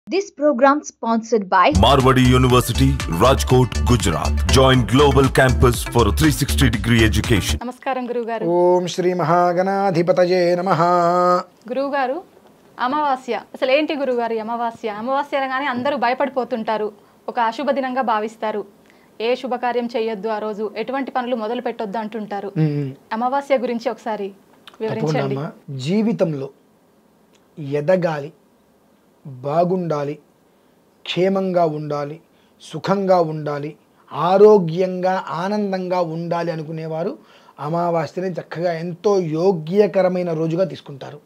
This program sponsored by Marwadi University, Rajkot, Gujarat. Join Global Campus for a 360 degree education. నమస్కారం గురువుగారు ఓం శ్రీ మహాగణాధిపతయే నమ గురువుగారు అమావాస్య అసలు ఏంటి గురువుగారు ఈ అమావాస్య అమావాస్య అనగానే అందరూ భయపడిపోతుంటారు ఒక అశుభ దినంగా భావిస్తారు ఏ శుభకార్యం చేయొద్దు ఆ రోజు ఎటువంటి పనులు మొదలు పెట్టొద్దు అంటుంటారు అమావాస్య గురించి ఒకసారి వివరించండి తప్పకుండా జీవితంలో ఎదగాలి బాగుండాలి క్షేమంగా ఉండాలి సుఖంగా ఉండాలి ఆరోగ్యంగా ఆనందంగా ఉండాలి అనుకునేవారు అమావాస్యని చక్కగా ఎంతో యోగ్యకరమైన రోజుగా తీసుకుంటారు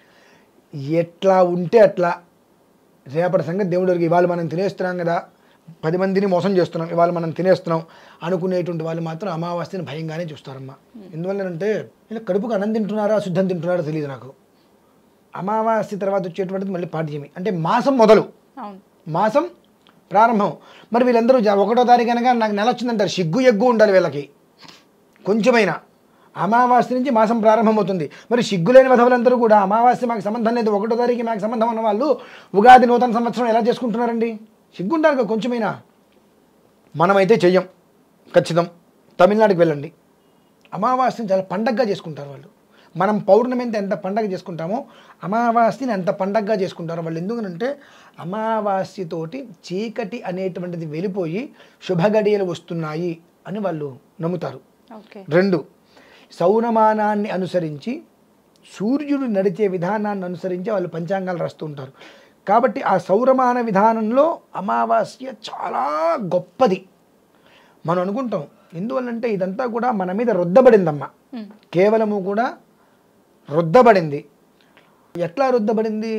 ఎట్లా ఉంటే అట్లా రేపటి సంగతి దేవుడికి ఇవాళ మనం తినేస్తున్నాం కదా పది మందిని మోసం చేస్తున్నాం ఇవాళ మనం తినేస్తున్నాం అనుకునేటువంటి వాళ్ళు మాత్రం అమావాస్యని భయంగానే చూస్తారమ్మా ఎందువల్లంటే ఇలా కడుపుకు అన్నం తింటున్నారా శుద్ధం తింటున్నారో తెలియదు నాకు అమావాస్య తర్వాత వచ్చేటువంటిది మళ్ళీ పాడ్యమి అంటే మాసం మొదలు అవును మాసం ప్రారంభం మరి వీళ్ళందరూ జ- ఒకటో తారీఖు అనగా నాకు నెల వచ్చిందంటారు సిగ్గు ఎగ్గు ఉండాలి వీళ్ళకి కొంచెమైనా అమావాస్య నుంచి మాసం ప్రారంభమవుతుంది మరి సిగ్గులేని వధవులందరూ కూడా అమావాస్య మాకు సంబంధం లేదు ఒకటో తారీఖు మాకు సంబంధం ఉన్న వాళ్ళు ఉగాది నూతన సంవత్సరం ఎలా చేసుకుంటున్నారండి సిగ్గు ఉండాలి కదా కొంచెమైనా మనమైతే చెయ్యం ఖచ్చితం తమిళనాడుకి వెళ్ళండి అమావాస్యని చాలా పండగగా చేసుకుంటారు వాళ్ళు మనం పౌర్ణమి ఎంత ఎంత పండగ చేసుకుంటామో అమావాస్యని అంత పండగగా చేసుకుంటారు వాళ్ళు ఎందుకనంటే అమావాస్యతోటి చీకటి అనేటువంటిది వెళ్ళిపోయి శుభగడియలు వస్తున్నాయి అని వాళ్ళు నమ్ముతారు ఓకే రెండు సౌరమానాన్ని అనుసరించి సూర్యుడు నడిచే విధానాన్ని అనుసరించి వాళ్ళు పంచాంగాలు రాస్తూ ఉంటారు కాబట్టి ఆ సౌరమాన విధానంలో అమావాస్య చాలా గొప్పది మనం అనుకుంటాం ఎందువల్లంటే ఇదంతా కూడా మన మీద రుద్దబడిందమ్మా కేవలము కూడా రుద్దబడింది ఎట్లా రుద్దబడింది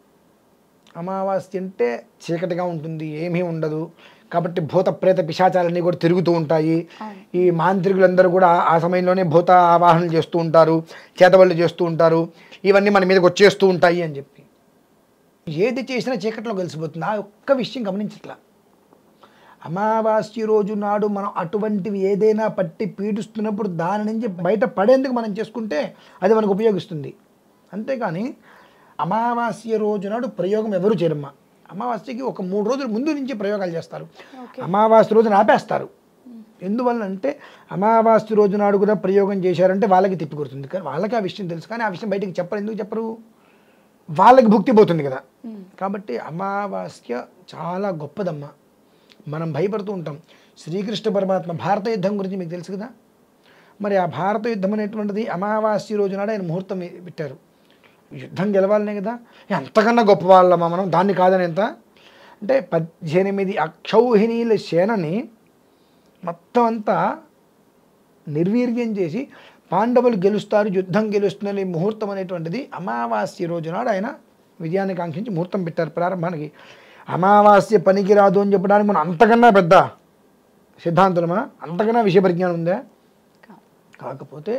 అమావాస్య అంటే చీకటిగా ఉంటుంది ఏమీ ఉండదు కాబట్టి భూత ప్రేత పిశాచాలన్నీ కూడా తిరుగుతూ ఉంటాయి ఈ మాంత్రికులందరూ కూడా ఆ సమయంలోనే భూత ఆవాహనలు చేస్తూ ఉంటారు చేతబళ్ళు చేస్తూ ఉంటారు ఇవన్నీ మన మీదకి వచ్చేస్తూ ఉంటాయి అని చెప్పి ఏది చేసినా చీకట్లో కలిసిపోతుంది ఆ ఒక్క విషయం గమనించట్లా అమావాస్య రోజు నాడు మనం అటువంటివి ఏదైనా పట్టి పీడిస్తున్నప్పుడు దాని నుంచి బయట పడేందుకు మనం చేసుకుంటే అది మనకు ఉపయోగిస్తుంది అంతేకాని అమావాస్య రోజు నాడు ప్రయోగం ఎవరు చేయరమ్మా అమావాస్యకి ఒక మూడు రోజుల ముందు నుంచి ప్రయోగాలు చేస్తారు అమావాస్య రోజున ఆపేస్తారు ఎందువల్ల అంటే అమావాస్య రోజు నాడు కూడా ప్రయోగం చేశారంటే వాళ్ళకి తిప్పి కొడుతుంది కానీ వాళ్ళకి ఆ విషయం తెలుసు కానీ ఆ విషయం బయటికి చెప్పరు ఎందుకు చెప్పరు వాళ్ళకి భుక్తి పోతుంది కదా కాబట్టి అమావాస్య చాలా గొప్పదమ్మా మనం భయపడుతూ ఉంటాం శ్రీకృష్ణ పరమాత్మ భారత యుద్ధం గురించి మీకు తెలుసు కదా మరి ఆ భారత యుద్ధం అనేటువంటిది అమావాస్య రోజు నాడు ఆయన ముహూర్తం పెట్టారు యుద్ధం గెలవాలనే కదా ఎంతకన్నా గొప్ప వాళ్ళమా మనం దాన్ని కాదని ఎంత అంటే పద్దెనిమిది అక్షౌహిణీల సేనని మొత్తం అంతా నిర్వీర్యం చేసి పాండవులు గెలుస్తారు యుద్ధం గెలుస్తుందని ముహూర్తం అనేటువంటిది అమావాస్య రోజు నాడు ఆయన విజయాన్ని కాంక్షించి ముహూర్తం పెట్టారు ప్రారంభానికి అమావాస్య పనికి రాదు అని చెప్పడానికి మనం అంతకన్నా పెద్ద సిద్ధాంతులమా అంతకన్నా విషయ పరిజ్ఞానం ఉందా కాకపోతే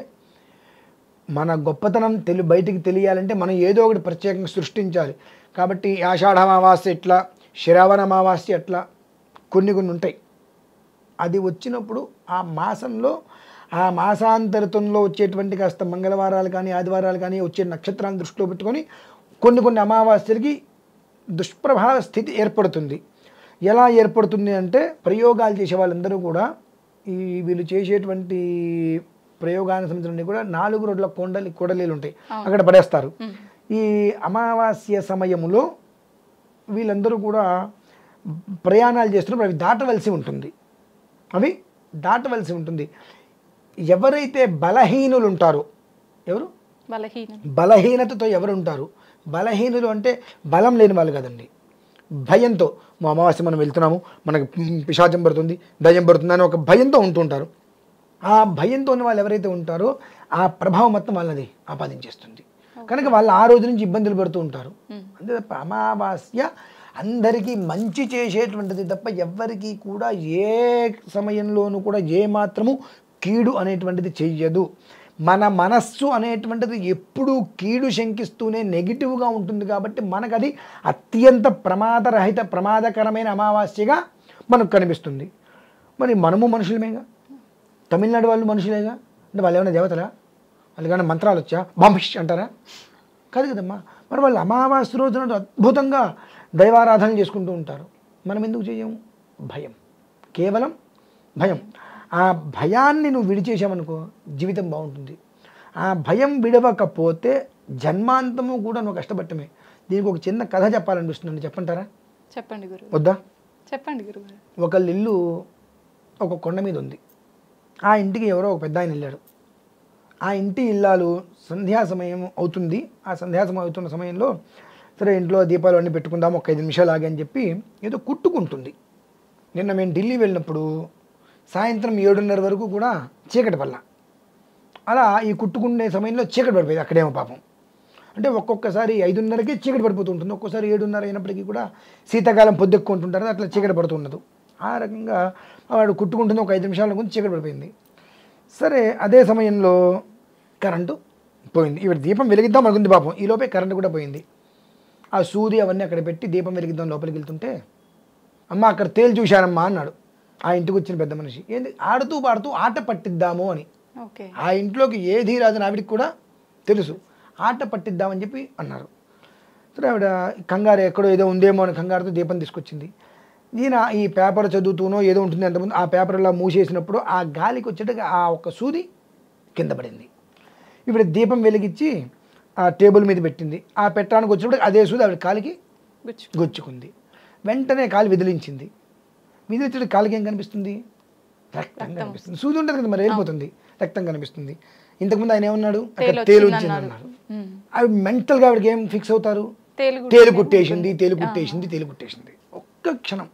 మన గొప్పతనం తెలి బయటికి తెలియాలంటే మనం ఏదో ఒకటి ప్రత్యేకంగా సృష్టించాలి కాబట్టి ఆషాఢ అమావాస్య ఎట్లా శ్రావణ అమావాస్య ఎట్లా కొన్ని కొన్ని ఉంటాయి అది వచ్చినప్పుడు ఆ మాసంలో ఆ మాసాంతరితంలో వచ్చేటువంటి కాస్త మంగళవారాలు కానీ ఆదివారాలు కానీ వచ్చే నక్షత్రాలను దృష్టిలో పెట్టుకొని కొన్ని కొన్ని అమావాస్యలకి దుష్ప్రభావ స్థితి ఏర్పడుతుంది ఎలా ఏర్పడుతుంది అంటే ప్రయోగాలు చేసే వాళ్ళందరూ కూడా ఈ వీళ్ళు చేసేటువంటి ప్రయోగానికి సంబంధించిన కూడా నాలుగు రోడ్ల కొండలి కొడలీలు ఉంటాయి అక్కడ పడేస్తారు ఈ అమావాస్య సమయంలో వీళ్ళందరూ కూడా ప్రయాణాలు చేస్తున్నప్పుడు అవి దాటవలసి ఉంటుంది అవి దాటవలసి ఉంటుంది ఎవరైతే బలహీనులు ఉంటారో ఎవరు బలహీనం బలహీనతతో ఎవరు ఉంటారు బలహీనులు అంటే బలం లేని వాళ్ళు కదండి భయంతో మా అమావాస్య మనం వెళ్తున్నాము మనకు పిశాచం పడుతుంది దయ్యం పడుతుంది అని ఒక భయంతో ఉంటుంటారు ఆ భయంతో ఉన్న వాళ్ళు ఎవరైతే ఉంటారో ఆ ప్రభావం మొత్తం వాళ్ళది ఆపాదించేస్తుంది కనుక వాళ్ళు ఆ రోజు నుంచి ఇబ్బందులు పడుతూ ఉంటారు అంతే తప్ప అమావాస్య అందరికీ మంచి చేసేటువంటిది తప్ప ఎవ్వరికీ కూడా ఏ సమయంలోనూ కూడా ఏ మాత్రము కీడు అనేటువంటిది చెయ్యదు మన మనస్సు అనేటువంటిది ఎప్పుడూ కీడు శంకిస్తూనే నెగిటివ్గా ఉంటుంది కాబట్టి మనకు అది అత్యంత ప్రమాదరహిత ప్రమాదకరమైన అమావాస్యగా మనకు కనిపిస్తుంది మరి మనము మనుషులమేగా తమిళనాడు వాళ్ళు మనుషులేగా అంటే వాళ్ళు ఏమైనా దేవతలా వాళ్ళకి ఏమైనా మంత్రాలు వచ్చా బంపిష్ అంటారా కాదు కదమ్మా మరి వాళ్ళు అమావాస్య రోజున అద్భుతంగా దైవారాధన చేసుకుంటూ ఉంటారు మనం ఎందుకు చేయము భయం కేవలం భయం ఆ భయాన్ని నువ్వు విడిచేసామనుకో జీవితం బాగుంటుంది ఆ భయం విడవకపోతే జన్మాంతము కూడా నువ్వు కష్టపడటమే దీనికి ఒక చిన్న కథ చెప్పాలనిపిస్తుందండి చెప్పంటారా చెప్పండి గురువు వద్దా చెప్పండి గురుగారు ఒకళ్ళ ఇల్లు ఒక కొండ మీద ఉంది ఆ ఇంటికి ఎవరో ఒక పెద్ద ఆయన వెళ్ళాడు ఆ ఇంటి ఇల్లాలు సంధ్యా సమయం అవుతుంది ఆ సంధ్యా సమయం అవుతున్న సమయంలో సరే ఇంట్లో దీపాలు అన్నీ పెట్టుకుందాం ఒక ఐదు నిమిషాలు ఆగి అని చెప్పి ఏదో కుట్టుకుంటుంది నిన్న మేము ఢిల్లీ వెళ్ళినప్పుడు సాయంత్రం ఏడున్నర వరకు కూడా చీకటి పల్ల అలా ఈ కుట్టుకునే సమయంలో చీకటి పడిపోయింది అక్కడేమో పాపం అంటే ఒక్కొక్కసారి ఐదున్నరకే చీకటి పడిపోతూ ఉంటుంది ఒక్కోసారి ఏడున్నర అయినప్పటికీ కూడా శీతాకాలం పొద్దెక్కుంటుంటారు అట్లా చీకటి పడుతూ ఉండదు ఆ రకంగా వాడు కుట్టుకుంటుంది ఒక ఐదు నిమిషాల ముందు చీకటి పడిపోయింది సరే అదే సమయంలో కరెంటు పోయింది ఇవి దీపం వెలిగిద్దాం అనుకుంది పాపం ఈ లోపే కరెంటు కూడా పోయింది ఆ సూది అవన్నీ అక్కడ పెట్టి దీపం వెలిగిద్దాం లోపలికి వెళ్తుంటే అమ్మ అక్కడ తేలు చూశానమ్మా అన్నాడు ఆ ఇంటికి వచ్చిన పెద్ద మనిషి ఏంది ఆడుతూ పాడుతూ ఆట పట్టిద్దాము అని ఓకే ఆ ఇంట్లోకి ఏది రాదని ఆవిడికి కూడా తెలుసు ఆట పట్టిద్దామని చెప్పి అన్నారు సరే ఆవిడ కంగారు ఎక్కడో ఏదో ఉందేమో అని కంగారుతో దీపం తీసుకొచ్చింది ఈయన ఈ పేపర్ చదువుతూనో ఏదో ఉంటుంది అంతకుముందు ఆ పేపర్ ఇలా మూసేసినప్పుడు ఆ గాలికి వచ్చేట్టుగా ఆ ఒక్క సూది కింద పడింది ఇప్పుడు దీపం వెలిగించి ఆ టేబుల్ మీద పెట్టింది ఆ పెట్టడానికి వచ్చినప్పుడు అదే సూది ఆవిడ కాలికి గుచ్చు గుచ్చుకుంది వెంటనే కాలు విదిలించింది విదిలించడం కాలికి ఏం కనిపిస్తుంది రక్తం కనిపిస్తుంది సూది ఉంటుంది కదా మరి వెళ్ళిపోతుంది రక్తం కనిపిస్తుంది ఇంతకుముందు ఆయన ఏమన్నాడు అక్కడ తేలు తేలు వచ్చింది వచ్చింది అన్నారు. అన్నారు ఉమ్. అవి మెంటల్గా ఆవిడకి ఏం ఫిక్స్ అవుతారు తేలు గుడ్డు తేలు కుట్టేసింది తేలు కుట్టేసింది తేలు కుట్టేసింది ఒక్క క్షణం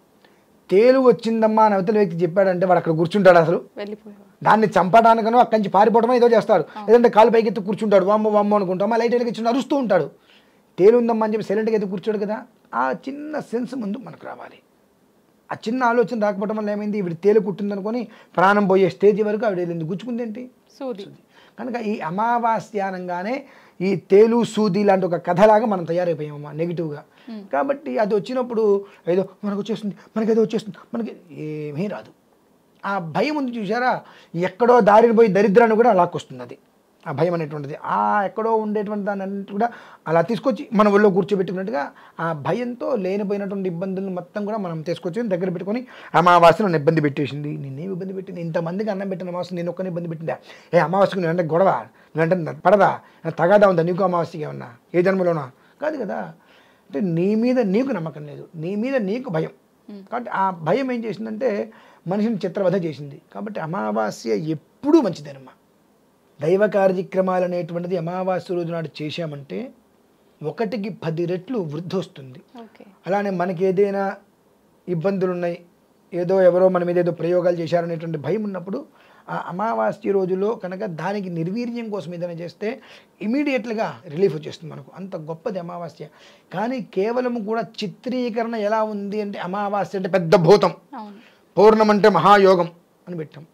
తేలు వచ్చిందమ్మా అని అవతల వ్యక్తి చెప్పాడంటే వాడు అక్కడ కూర్చుంటాడు అసలు వెళ్ళిపోయావు దాన్ని చంపడానికనో అక్కడి నుంచి పారిపోవడమో ఏదో చేస్తాడు లేదంటే కాలు పైకి ఎత్తి కూర్చుంటాడు వామ్మో వామ్మో అనుకుంటామా లైట్ వెలిగించి అరుస్తూ ఉంటాడు తేలు ఉందమ్మా అని చెప్పి సైలెంట్గా ఎత్తి కూర్చోడు కదా ఆ చిన్న సెన్స్ ముందు మనకు రావాలి ఆ చిన్న ఆలోచన రాకపోవడం వల్ల ఏమైంది ఇవి తేలు కుట్టిందనుకొని ప్రాణం పోయే స్టేజ్ వరకు ఆవిడ వెళ్ళింది గుచ్చుకుంది ఏంటి సూది కనుక ఈ అమావాస్యానంగానే ఈ తేలు సూది లాంటి ఒక కథలాగా మనం తయారైపోయామమ్మా నెగిటివ్గా కాబట్టి అది వచ్చినప్పుడు ఏదో మనకు వచ్చేస్తుంది మనకి ఏదో వచ్చేస్తుంది మనకి ఏమీ రాదు ఆ భయం ఉంది చూసారా ఎక్కడో దారిని పోయి దరిద్రాన్ని కూడా లాక్కొస్తుంది అది ఆ భయం అనేటువంటిది ఆ ఎక్కడో ఉండేటువంటి దాన్ని అన్నిటి కూడా అలా తీసుకొచ్చి మన ఒళ్ళో కూర్చోబెట్టుకున్నట్టుగా ఆ భయంతో లేనిపోయినటువంటి ఇబ్బందులను మొత్తం కూడా మనం తీసుకొచ్చి దగ్గర పెట్టుకొని అమావాస్య నన్ను ఇబ్బంది పెట్టేసింది నిన్నేం ఇబ్బంది పెట్టింది ఇంతమందికి అన్నం పెట్టిన అమావాస్య నేను ఒక్కనే ఇబ్బంది పెట్టిందా ఏ అమావాస్యకు నేనంటే గొడవ నేనంటే పడదా తగాదా ఉందా నీకు అమావాస్యకి ఏమన్నా ఏ జన్మలోనా కాదు కదా అంటే నీ మీద నీకు నమ్మకం లేదు నీ మీద నీకు భయం కాబట్టి ఆ భయం ఏం చేసిందంటే మనిషిని చిత్రవధ చేసింది కాబట్టి అమావాస్య ఎప్పుడూ మంచిదేనమ్మా దైవ కార్యక్రమాలు అనేటువంటిది అమావాస్య రోజు నాడు చేశామంటే ఒకటికి పది రెట్లు వృద్ధి వస్తుంది ఓకే అలానే మనకి ఏదైనా ఇబ్బందులు ఉన్నాయి ఏదో ఎవరో మన మీద ఏదో ప్రయోగాలు చేశారనేటువంటి భయం ఉన్నప్పుడు ఆ అమావాస్య రోజులో కనుక దానికి నిర్వీర్యం కోసం ఏదైనా చేస్తే ఇమీడియట్గా రిలీఫ్ వచ్చేస్తుంది మనకు అంత గొప్పది అమావాస్య కానీ కేవలం కూడా చిత్రీకరణ ఎలా ఉంది అంటే అమావాస్య అంటే పెద్ద భూతం అవును పౌర్ణం అంటే మహాయోగం అని పెట్టాం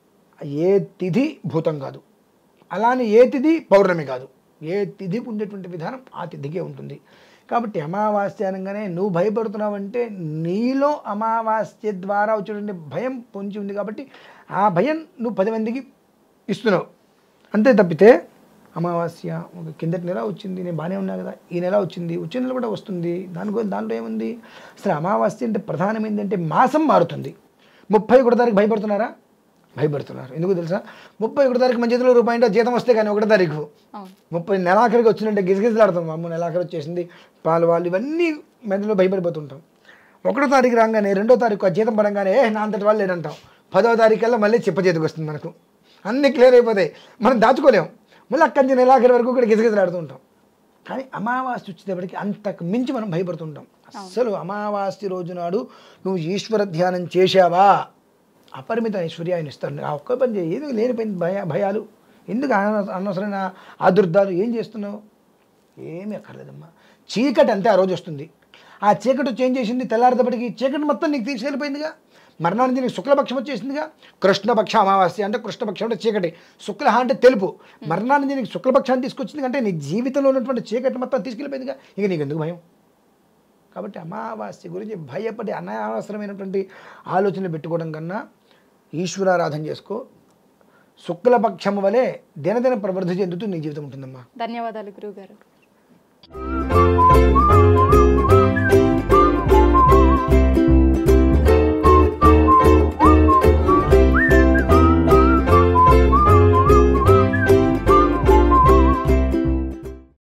ఏ తిథి భూతం కాదు అలానే ఏ తిథి పౌర్ణమి కాదు ఏ తిథికి ఉండేటువంటి విధానం ఆ తిథికే ఉంటుంది కాబట్టి అమావాస్య అనగానే నువ్వు భయపడుతున్నావంటే నీలో అమావాస్య ద్వారా వచ్చేటువంటి భయం పొంచి ఉంది కాబట్టి ఆ భయం నువ్వు పది మందికి ఇస్తున్నావు అంతే తప్పితే అమావాస్య ఒక కిందటి నెల వచ్చింది నేను బాగానే ఉన్నా కదా ఈ నెల వచ్చింది వచ్చే నెల కూడా వస్తుంది దాని గురించి దాంట్లో ఏముంది అసలు అమావాస్య అంటే ప్రధానం ఏంటంటే మాసం మారుతుంది ముప్పై ఒకటో తారీఖు భయపడుతున్నారా భయపడుతున్నారు ఎందుకు తెలుసా ముప్పై ఒకటో తారీఖు మన చేతిలో రూపాయి అంటే జీతం వస్తే కానీ ఒకటో తారీఖు అవును ముప్పై నెలాఖరికి వచ్చినట్టే గిజగిజలాడుతాం అమ్మ నెలాఖరు వచ్చేసింది పాలు వాళ్ళు ఇవన్నీ మెదడులో భయపడిపోతుంటాం ఒకటో తారీఖు రాగానే రెండో తారీఖు ఆ జీతం పడంగానే ఏ నా అంతటి వాళ్ళు లేడంటాం పదో తారీఖు కల్లా మళ్ళీ చెప్ప చేతికి వస్తుంది మనకు అన్నీ క్లియర్ అయిపోతాయి మనం దాచుకోలేం మళ్ళీ అక్కడి నుంచి నెలాఖరి వరకు కూడా గిజగిజలాడుతూ ఉంటాం కానీ అమావాస్య వచ్చేటప్పటికి అంతకు మించి మనం భయపడుతుంటాం అస్సలు అమావాస్య రోజు నాడు నువ్వు ఈశ్వర ధ్యానం చేశావా అపరిమిత ఐశ్వర్యాన్ని ఇస్తాడు ఆ ఒక్క పని చేయి ఏదో లేనిపోయింది భయ భయాలు ఎందుకు అన- అనవసరమైన ఆదుర్దాలు ఏం చేస్తున్నావు ఏమీ అక్కర్లేదమ్మా చీకటి అంతే ఆ రోజు వస్తుంది ఆ చీకటి వచ్చి ఏం చేసింది తెల్లారేటప్పటికి చీకటి మొత్తం నీకు తీసుకెళ్ళిపోయిందిగా మరణానికి నీకు శుక్లపక్షం వచ్చేసిందిగా కృష్ణపక్ష అమావాస్య అంటే కృష్ణపక్షం అంటే చీకటి శుక్ల అంటే తెలుపు మరణానికి నీకు శుక్లపక్షాన్ని తీసుకొచ్చింది అంటే నీ జీవితంలో ఉన్నటువంటి చీకటి మొత్తం తీసుకెళ్ళిపోయిందిగా ఇక నీకు ఎందుకు భయం కాబట్టి అమావాస్య గురించి భయపడి అనవసరమైనటువంటి ఆలోచనలు పెట్టుకోవడం కన్నా ఈశ్వరారాధన చేసుకో శుక్లపక్షం వలె దినదిన ప్రవృద్ధి చెందుతూ నీ జీవితం ఉంటుందమ్మా ధన్యవాదాలు గురువుగారు